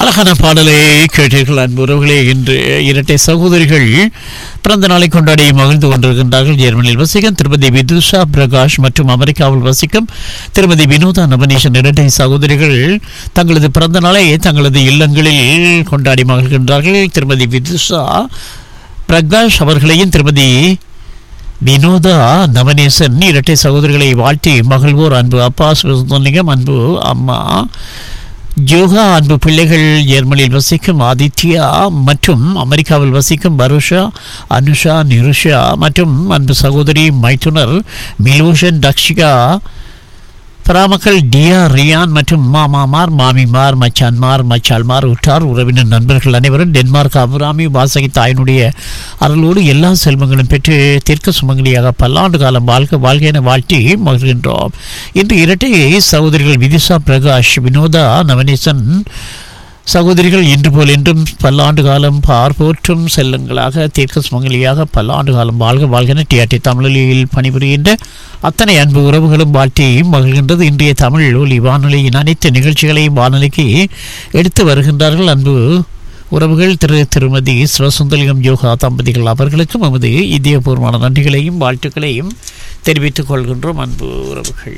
அழகான பாடலை கேட்டீர்கள் அன்புறவுகளே இன்று இரட்டை சகோதரிகள் பிறந்த நாளை கொண்டாடி மகிழ்ந்து கொண்டிருக்கின்றார்கள் ஜெர்மனியில் வசிக்கும் திருமதி விதுஷா பிரகாஷ் மற்றும் அமெரிக்காவில் வசிக்கும் திருமதி வினோதா நவனீஷன் இரட்டை சகோதரிகள் தங்களது பிறந்த நாளை தங்களது இல்லங்களில் கொண்டாடி மகிழ்கின்றார்கள் திருமதி விதுஷா பிரகாஷ் அவர்களையும் திருமதி வினோதா நவநேசன் இரட்டை சகோதரிகளை வாழ்த்தி மகிழ்வோர் அன்பு அப்பா சுந்தலிங்கம் அன்பு அம்மா ஜோகா அன்பு பிள்ளைகள் ஜெர்மனியில் வசிக்கும் ஆதித்யா மற்றும் அமெரிக்காவில் வசிக்கும் பருஷா அனுஷா நிருஷா மற்றும் அன்பு சகோதரி மைத்துனர் மிலோஷன் தக்ஷிகா பராமக்கள் டியா ரியான் மற்றும் மாமாமார் மாமிமார் மச்சான்மார் மச்சால்மார் உற்றார் உறவினர் நண்பர்கள் அனைவரும் டென்மார்க் அபுராமி வாசகி தாயினுடைய அருளோடு எல்லா செல்வங்களும் பெற்று தெற்கு சுமங்கலியாக பல்லாண்டு காலம் வாழ்க வாழ்க என வாழ்த்தி மகிழ்கின்றோம் இன்று இரட்டை சகோதரிகள் விதிஷா பிரகாஷ் வினோதா நவநேசன் சகோதரிகள் இன்று போல் என்றும் பல்லாண்டு காலம் பார்ப்போற்றும் செல்லங்களாக தீர்க்க சுமங்கலியாக பல்லாண்டு காலம் வாழ்க வாழ்கென டிஆர்டி தமிழில் பணிபுரிகின்ற அத்தனை அன்பு உறவுகளும் வாழ்த்தி மகிழ்கின்றது இன்றைய தமிழ் ஒலி வானொலியின் அனைத்து நிகழ்ச்சிகளையும் வானொலிக்கு எடுத்து வருகின்றார்கள் அன்பு உறவுகள் திரு திருமதி சிவசுந்தலிகம் யோகா தம்பதிகள் அவர்களுக்கும் நமது இதயபூர்வமான நன்றிகளையும் வாழ்த்துக்களையும் தெரிவித்துக் கொள்கின்றோம் அன்பு உறவுகள்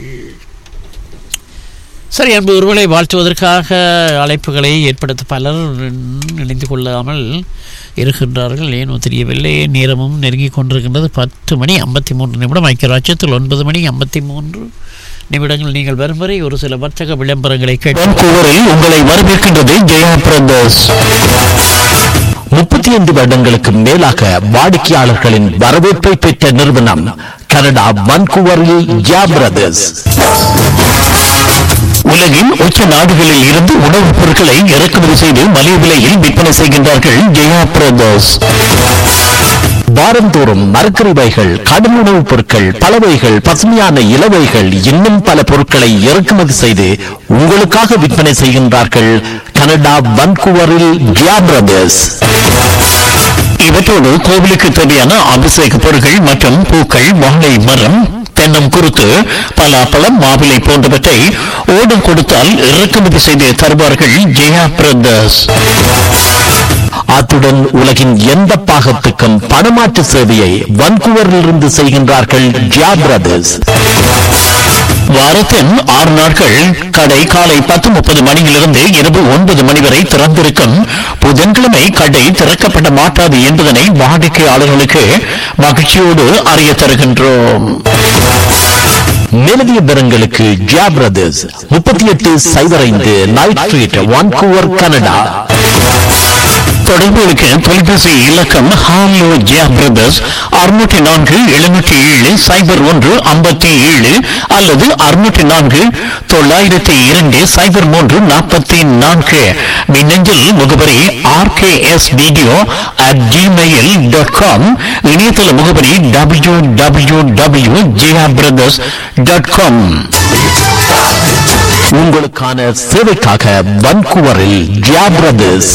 சரி அன்பு ஒருவரை வாழ்த்துவதற்காக அழைப்புகளை ஏற்படுத்த பலர் இணைந்து கொள்ளாமல் இருக்கின்றார்கள் ஏனோ தெரியவில்லை நேரமும் நெருங்கி கொண்டிருக்கின்றது பத்து மணி ஐம்பத்தி மூன்று நிமிடம் ஐக்கியராட்சியத்தில் ஒன்பது மணி ஐம்பத்தி மூன்று நிமிடங்கள் நீங்கள் வரும் வரை ஒரு சில வர்த்தக விளம்பரங்களை கேட்டு வான்கூவரில் உங்களை வரவேற்கின்றது ஜெயா பிரதர்ஸ் முப்பத்தி ஐந்து வருடங்களுக்கு மேலாக வாடிக்கையாளர்களின் வரவேற்பை பெற்ற நிறுவனம் கனடா வான்கூவரில் ஜெயா பிரதர்ஸ் உலகின் உச்ச நாடுகளில் இருந்து உணவுப் பொருட்களை இறக்குமதி செய்து மலிவு விலையில் விற்பனை செய்கின்றார்கள் ஜெயா பிரதர்ஸ் வாரந்தோறும் மரக்கறிவைகள் கடும் உணவுப் பொருட்கள் பலவைகள் பசுமையான இலவைகள் இன்னும் பல பொருட்களை இறக்குமதி செய்து உங்களுக்காக விற்பனை செய்கின்றார்கள் கனடா வன்கூவரில் ஜியா பிரதர்ஸ் இவற்றோடு கோவிலுக்கு தேவையான அபிஷேக பொருட்கள் மற்றும் பூக்கள் வாழை மரம் தென்னம் குருத்து பலாப்பழம் மாவிலை போன்றவற்றை ஓடம் கொடுத்தால் இறக்குமதி செய்து தருவார்கள் ஜெயா பிரதர்ஸ் அத்துடன் உலகின் எந்த பாகத்துக்கும் பணமாற்று சேவையை வன்கூவரிலிருந்து செய்கின்றார்கள் ஜியா பிரதர்ஸ் வாரத்தின் ஆறு நாட்கள் கடை காலை பத்து முப்பது மணியிலிருந்து இரவு ஒன்பது மணி வரை திறந்திருக்கும் புதன்கிழமை கடை திறக்கப்பட மாட்டாது என்பதனை வாடிக்கையாளர்களுக்கு மகிழ்ச்சியோடு அறிய தருகின்றோம் மேலதிக விவரங்களுக்கு ஜியா பிரதர்ஸ் முப்பத்தி எட்டு சைபர் ஐந்து நைட் ஸ்ட்ரீட் வான்கூவர் கனடா தொடர்புகளுக்கு தொலைபேசி இலக்கம் ஹாலோ ஜியா பிரதர்ஸ் அறுநூற்றி நான்கு எழுநூற்றி ஏழு சைபர் ஒன்று ஐம்பத்தி ஏழு அல்லது அறுநூற்றி நான்கு தொள்ளாயிரத்தி இரண்டு சைபர் மூன்று நாற்பத்தி நான்கு மின்னஞ்சல் முகவரி RKS video at Gmail dot com இணையதள முகவரி W W W Zia brothers dot com உங்களுக்கான சேவைக்காக வன்கூவரில் ஜியா பிரதர்ஸ்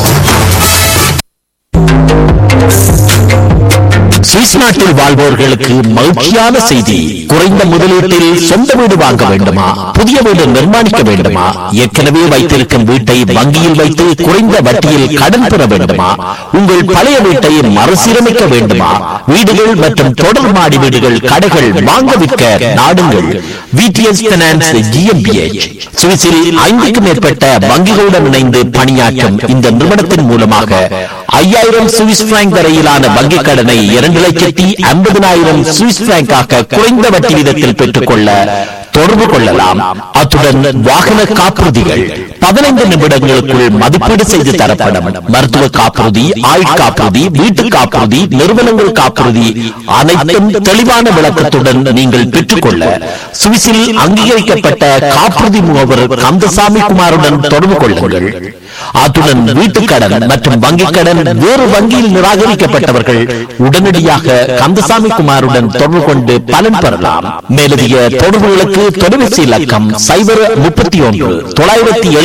சுவிஸ் நாட்டில் வாழ்வோர்களுக்கு மகிழ்ச்சியான செய்தி குறைந்த முதலீட்டில் சொந்த வீடு வாங்க வேண்டுமா புதிய வீடு நிர்மாணிக்க வேண்டுமா ஏற்கனவே வைத்திருக்கும் வீட்டை வங்கியில் வைத்து குறைந்த வட்டியில் கடன் பெற வேண்டுமா உங்கள் பழைய வீட்டை மறுசீரமைக்க வேண்டுமா வீடுகள் மற்றும் தொடர் மாடி வீடுகள் கடைகள் வாங்க விற்க நாடுங்கள் விடிஎஸ் பினான்ஸ் ஜிஎம்பிஎச் சுவிஸில் ஐந்துக்கும் மேற்பட்ட வங்கிகளுடன் இணைந்து பணியாற்றும் இந்த நிறுவனத்தின் மூலமாக ஐயாயிரம் சுவிஸ் பிராங்க் வரையிலான வங்கிக் கடனை இரண்டு லட்சத்தி ஐம்பதினாயிரம் சுவிஸ் பிராங்காக குறைந்த வட்டி வீதத்தில் பெற்றுக்கொள்ள தொடர்பு கொள்ளலாம் அத்துடன் வாகன காப்புறுதிகள் பதினைந்து நிமிடங்களுக்குள் மதிப்பீடு செய்து தரப்படும் மருத்துவ காப்புறுதி ஆயுட்காப்புறுதி வீட்டு காப்புறுதி நிறுவனங்கள் காப்புறுதி அனைத்தும் தெளிவான விளக்கத்துடன் நீங்கள் பெற்றுக்கொள்ள சுவிஸில் அங்கீகரிக்கப்பட்ட காப்புறுதி முகவர் கந்தசாமி குமாருடன் தொடர்பு கொள்ளுங்கள் அத்துடன் வீட்டுக் கடன் மற்றும் வங்கிக் கடன் வேறு வங்கியில் நிராகரிக்கப்பட்டவர்கள் உடனடியாக கந்தசாமி குமாருடன் தொடர்பு கொண்டு பலன் பெறலாம் மேலதிக தொடர்புகளுக்கு தொலைபேசி இலக்கம் சைபர் முப்பத்தி ஒன்று தொள்ளாயிரத்தி எழுபத்தி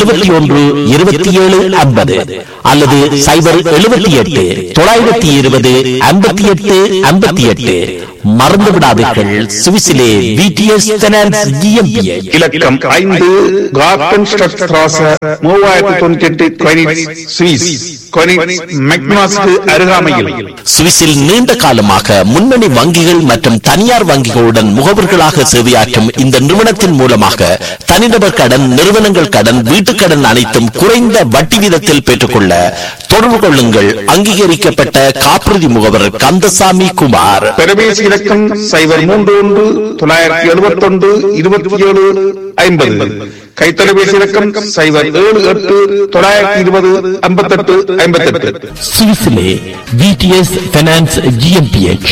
எழுபத்தி ஒன்று இருபத்தி ஏழு ஐம்பது அல்லது சைபர் எழுபத்தி எட்டு தொள்ளாயிரத்தி இருபது ஐம்பத்தி எட்டு ஐம்பத்தி எட்டு மறந்து விடாதீர்கள் சுவிசிலே விடிஎஸ் ஃபைனான்ஸ் GmbH. இலக்கம் ஐந்து கார்டன் ஸ்ட்ராச மூவாயிரத்தி தொண்ணூத்தி எட்டு கொயினிட்ஸ் சுவிஸ் கொயினிட்ஸ் மெக்னாஸ்க்கு அருகாமையில் சுவிஸில் நீண்ட காலமாக முன்னணி வங்கிகள் மற்றும் தனியார் வங்கிகளுடன் முகவர்களாக சேவையாற்றும் இந்த நிறுவனத்தின் மூலமாக தனிநபர் கடன் நிறுவனங்கள் கடன் வீட்டுக் கடன் அனைத்தும் குறைந்த வட்டி வீதத்தில் பெற்றுக்கொள்ள தொடர்பு கொள்ளுங்கள் அங்கீகரிக்கப்பட்ட காப்புறுதி முகவர் கந்தசாமி குமார் பெருமேசி இலக்கம் சைபர் மூன்று ஒன்று தொள்ளாயிரத்தி எழுபத்தி ஒன்று இருபத்தி ஏழு ஐம்பது கைத்தொலைபேசி இலக்கம் சைபர் ஏழு எட்டு தொள்ளாயிரத்தி இருபது ஐம்பத்தெட்டு ஐம்பத்தெட்டு சுவிஸிலே விடிஎஸ் ஃபைனான்ஸ் ஜிஎம்பிஎச்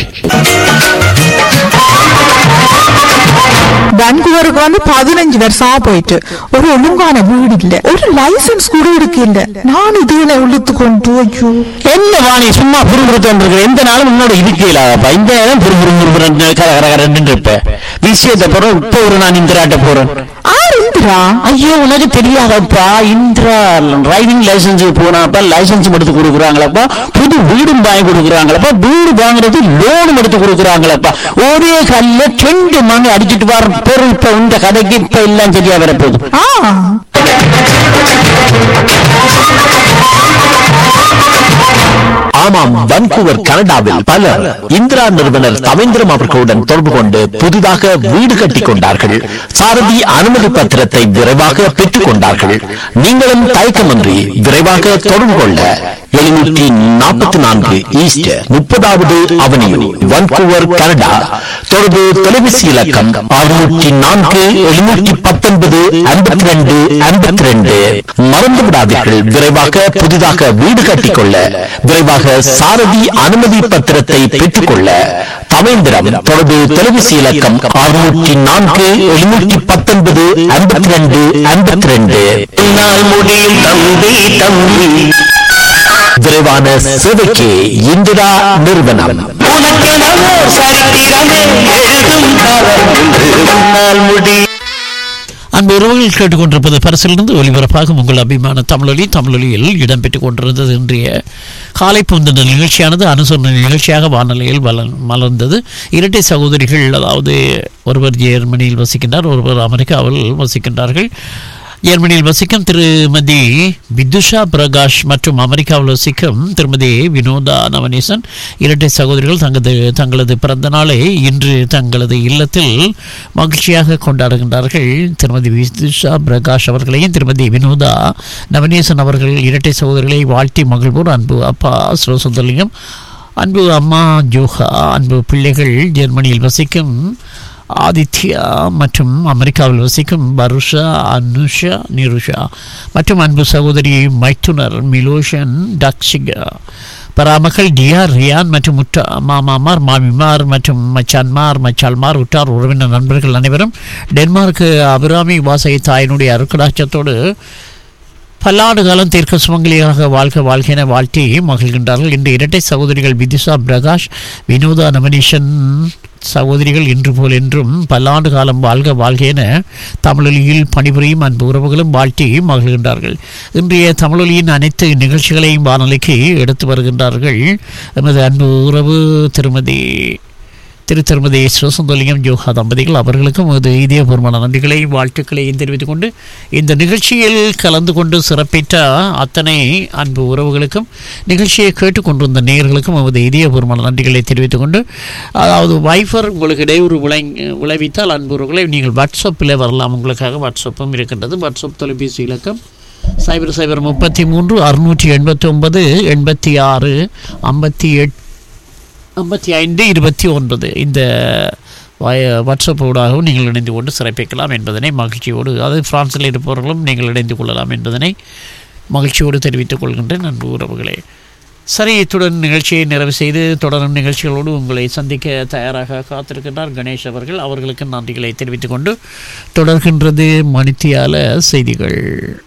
வான்கூவருக்கு வந்து பதினஞ்சு வருஷமா போயிட்டு ஒரு ஒழுங்கான வீடு இல்ல ஒரு லைசன்ஸ் கூட இருக்கு இல்ல நான் இதுல உள்ளுத்து கொண்டு ஐயோ என்ன வாணி சும்மா புரிபுறுத்தம் இருக்கு எந்த நாளும் உன்னோட இருக்கலாப்பா இந்த நேரம் புரிபுறு கரகரன்னு இருப்ப விஷயத்தை பிறகு இப்போ ஒரு நான் இந்திராட்ட போறேன் ஆர் இந்திரா ஐயோ உனக்கு தெரியாதப்பா இந்திரா டிரைவிங் லைசன்ஸ் போனாப்பா லைசன்ஸ் எடுத்து கொடுக்குறாங்களப்பா புது வீடும் வாங்கி கொடுக்குறாங்களப்பா வீடு வாங்குறது லோனும் எடுத்து கொடுக்குறாங்களப்பா ஒரே கல்ல ரெண்டு மணி அடிச்சிட்டு வர பொருள் இப்ப இந்த கதைக்கு இப்ப எல்லாம் சரியா வரப்போகுது ஆ ஆமாம் வன்கூவர் கனடாவில் பலர் இந்திரா நிறுவனர் தவேந்திரம் அவர்களுடன் தொடர்பு கொண்டு புதிதாக வீடு கட்டிக் கொண்டார்கள் சாரதி அனுமதி பத்திரத்தை விரைவாக பெற்றுக் கொண்டார்கள் நீங்களும் தயக்கமின்றி விரைவாக தொடர்பு கொள்ள எழுநூற்றி நாற்பத்தி நான்கு ஈஸ்ட் முப்பதாவது அவனியூ வன்கூவர் கனடா தொடர்பு தொலைபேசி இலக்கம் அறுநூற்றி நான்கு எழுநூற்றி பத்தொன்பது ஐம்பத்தி ரெண்டு ஐம்பத்தி ரெண்டு மறந்து விடாதீர்கள் விரைவாக புதிதாக வீடு கட்டிக்கொள்ள விரைவாக சாரதி அனுமதி பத்திரத்தை பெற்றுக்கொள்ள தவேந்திரம் தொடர்பு தொலைபேசி இலக்கம் அறுநூற்றி நான்கு எழுநூற்றி பத்தொன்பது ஐம்பத்தி ரெண்டு ஐம்பத்தி ரெண்டு முடியும் தம்பி தம்பி விரைவான சேவைக்கு இந்திரா நிறுவனம் உனக்கெனவோ சரித்திரமே எழுதும் காலம் என்று உன்னால் முடி அன்பு உறவுகள் கேட்டுக்கொண்டிருப்பது பரிசிலிருந்து ஒலிபரப்பாகும் உங்கள் அபிமான தமிழொலி தமிழொலியில் இடம்பெற்றுக் கொண்டிருந்தது இன்றைய காலை பொந்தன நிகழ்ச்சியானது அனுசரணை நிகழ்ச்சியாக வானொலியில் வள மலர்ந்தது இரட்டை சகோதரிகள் அதாவது ஒருவர் ஜெர்மனியில் வசிக்கின்றார் ஒருவர் அமெரிக்காவில் வசிக்கின்றார்கள் ஜெர்மனியில் வசிக்கும் திருமதி விதுஷா பிரகாஷ் மற்றும் அமெரிக்காவில் வசிக்கும் திருமதி வினோதா நவநீசன் இரட்டை சகோதரிகள் தங்களது தங்களது பிறந்த நாளை இன்று தங்களது இல்லத்தில் மகிழ்ச்சியாக கொண்டாடுகின்றார்கள் திருமதி விதுஷா பிரகாஷ் அவர்களையும் திருமதி வினோதா நவநீசன் அவர்கள் இரட்டை சகோதரிகளை வாழ்த்தி மகிழ்வோர் அன்பு அப்பா சிவசுந்தரலிங்கம் அன்பு அம்மா ஜோஹா அன்பு பிள்ளைகள் ஜெர்மனியில் வசிக்கும் ஆதித்யா மற்றும் அமெரிக்காவில் வசிக்கும் பருஷா அனுஷா நிருஷா மற்றும் அன்பு சகோதரி மைத்துனர் மிலோஷன் டக்ஷிகா பராமக்கள் டிஆர் ரியான் மற்றும் முட்டா மாமாமார் மாமிமார் மற்றும் மச்சான்மார் மச்சால்மார் உற்றார் உறவினர் நண்பர்கள் அனைவரும் டென்மார்க் அபிராமி வாசகி தாயினுடைய அருக்கடாச்சத்தோடு பல்லாண்டு காலம் தீர்க்க சுமங்கலியாக வாழ்க வாழ்க என வாழ்த்தி மகிழ்கின்றார்கள் இன்று இரட்டை சகோதரிகள் விதிஷா பிரகாஷ் வினோதா நவனீஷன் சகோதரிகள் இன்று போல் என்றும் பல்லாண்டு காலம் வாழ்க வாழ்க என தமிழொலியில் பணிபுரியும் அன்பு உறவுகளும் வாழ்த்தி மகிழ்கின்றார்கள் இன்றைய தமிழொலியின் அனைத்து நிகழ்ச்சிகளையும் வானொலிக்கு எடுத்து வருகின்றார்கள் எமது அன்பு உறவு திருமதி திரு திருமதி சிவசுந்தலிங்கம் யோகா தம்பதிகள் அவர்களுக்கும் ஒரு இதயபூர்வமான நன்றிகளையும் வாழ்த்துக்களையும் தெரிவித்துக் கொண்டு இந்த நிகழ்ச்சியில் கலந்து கொண்டு சிறப்பித்த அத்தனை அன்பு உறவுகளுக்கும் நிகழ்ச்சியை கேட்டுக்கொண்டிருந்த நேயர்களுக்கும் நமது இதயபூர்வமான நன்றிகளை தெரிவித்துக் கொண்டு அதாவது வைஃபர் உங்களுக்கு இடையூறு விளை விளைவித்தால் அன்பு உறவுகளை நீங்கள் வாட்ஸ்அப்பில் வரலாம் உங்களுக்காக வாட்ஸ்அப்பும் இருக்கின்றது வாட்ஸ்அப் தொலைபேசி இலக்கம் சைபர் சைபர் முப்பத்தி மூன்று அறுநூற்றி எண்பத்தி ஒன்பது எண்பத்தி ஆறு ஐம்பத்தி எட்டு ஐம்பத்தி ஐந்து இருபத்தி ஒன்பது இந்த வய- வாட்ஸ்அப் ஊடாகவும் நீங்கள் இணைந்து கொண்டு சிறப்பிக்கலாம் என்பதனை மகிழ்ச்சியோடு அதாவது பிரான்சில் இருப்பவர்களும் நீங்கள் இணைந்து கொள்ளலாம் என்பதனை மகிழ்ச்சியோடு தெரிவித்துக் கொள்கின்றேன் அன்பு உறவுகளே சரி இத்துடன் நிகழ்ச்சியை நிறைவு செய்து தொடரும் நிகழ்ச்சிகளோடு உங்களை சந்திக்க தயாராக காத்திருக்கின்றார் கணேஷ் அவர்கள் அவர்களுக்கு நன்றிகளை தெரிவித்துக் கொண்டு தொடர்கின்றது மணித்தியால செய்திகள்